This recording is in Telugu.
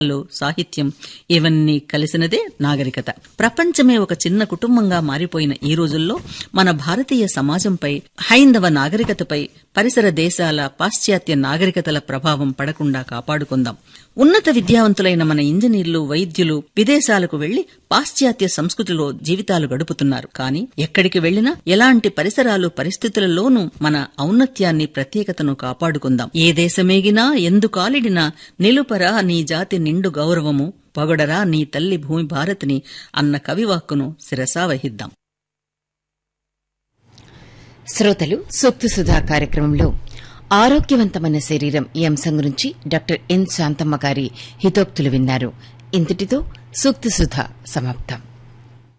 లో సాహిత్యం ఇవన్నీ కలిసినదే నాగరికత ప్రపంచమే ఒక చిన్న కుటుంబంగా మారిపోయిన ఈ రోజుల్లో మన భారతీయ సమాజంపై హైందవ నాగరికతపై పరిసర దేశాల పాశ్చాత్య నాగరికతల ప్రభావం పడకుండా కాపాడుకుందాం ఉన్నత విద్యావంతులైన మన ఇంజనీర్లు వైద్యులు విదేశాలకు వెళ్లి పాశ్చాత్య సంస్కృతిలో జీవితాలు గడుపుతున్నారు కానీ ఎక్కడికి వెళ్లినా ఎలాంటి పరిసరాలు పరిస్థితులలోనూ మన ఔన్నత్యాన్ని ప్రత్యేకతను కాపాడుకుందాం ఏ దేశమేగినా ఎందు కాలిడినా నిలుపరా నీ జాతి నిండు గౌరవము పొగడరా నీ తల్లి భూమి భారతిని అన్న కవివాక్కును శిరసా వహిద్దాం శ్రోతలు సూక్తి సుధా కార్యక్రమంలో ఆరోగ్యవంతమైన శరీరం ఈ అంశం గురించి డాక్టర్ ఎన్ శాంతమ్మ గారి హితోక్తులు విన్నారు ఇంతటితో సూక్తి సుధా సమాప్తం